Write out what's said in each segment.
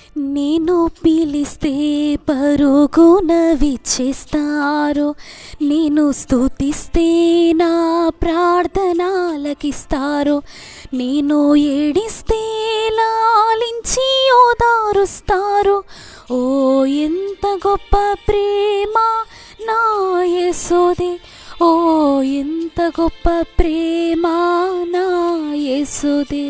నేను పిలిస్తే పరుగున విచ్చేస్తారు నేను స్తుతిస్తే నా ప్రార్థనలకిస్తారు నేను ఏడిస్తే లాలించి ఓదారుస్తారు ఓ ఎంత గొప్ప ప్రేమ నా యేసోదే ఓ ఎంత గొప్ప ప్రేమ నా యేసోదే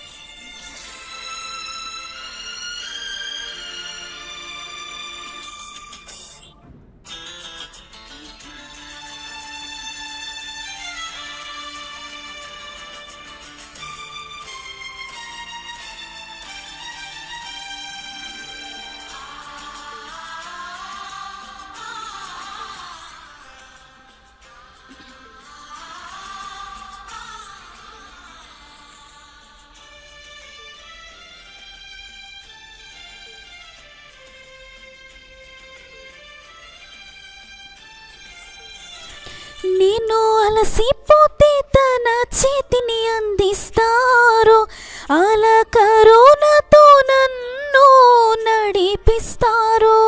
నేను అలసిపోతే తన చేతిని అందిస్తారు అలా కరోనాతో నన్ను నడిపిస్తారు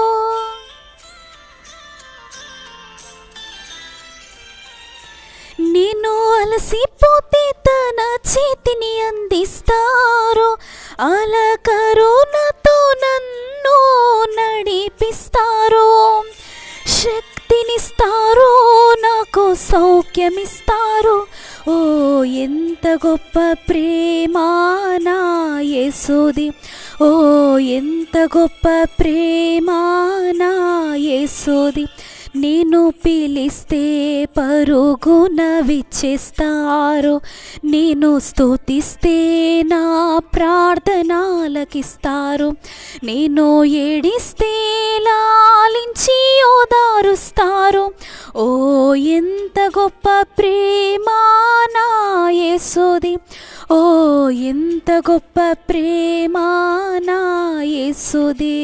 నేను అలసిపోతే తన చేతిని అందిస్తారు అలా కరోనాతో నన్ను నడిపిస్తారు శక్తినిస్తారు నాకు సౌఖ్యమిస్తారు ఓ ఎంత గొప్ప ప్రేమ నా యేసుది ఓ ఎంత గొప్ప ప్రేమ నా యేసుది నేను పిలిస్తే పరుగున విచ్చేస్తారు నేను స్తుతిస్తే నా ప్రార్థనలకిస్తారు నేను ఏడిస్తే లాలించి ఓదారుస్తారు ఓ ఎంత గొప్ప ప్రేమ నా యేసుది ఓ ఎంత గొప్ప ప్రేమ నా యేసుది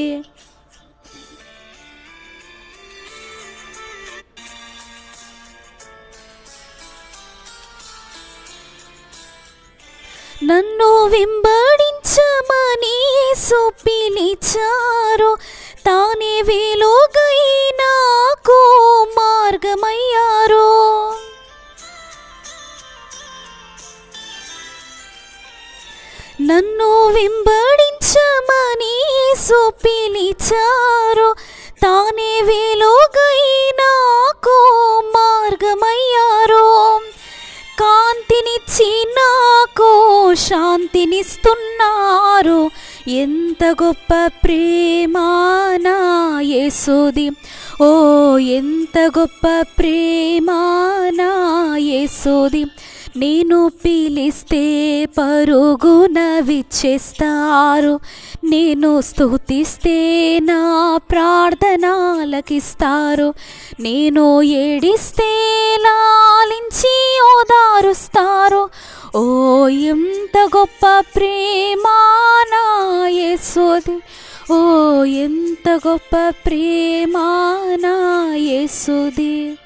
నన్ను వెంబడించమని యేసు పిలిచారు తానే వేలోగై నాకు మార్గమయ్యారు నన్ను వెంబడించమని యేసు పిలిచారు తానే వేలోగై నాకు మార్గమయ్యారు కాంతినిచ్చి నాకు శాంతినిస్తున్నారు ఎంత గొప్ప ప్రేమ నా యేసుది ఓ ఎంత గొప్ప ప్రేమ నా యేసుది నేను పిలిస్తే పరుగున విచ్చేస్తారు నేను స్తుతిస్తే నా ప్రార్థనలకిస్తారు నేను ఏడిస్తే లాలించి ఓదారుస్తారు ఓ ఎంత గొప్ప ప్రేమ నా యేసుది ఓ ఎంత గొప్ప ప్రేమ నా యేసుది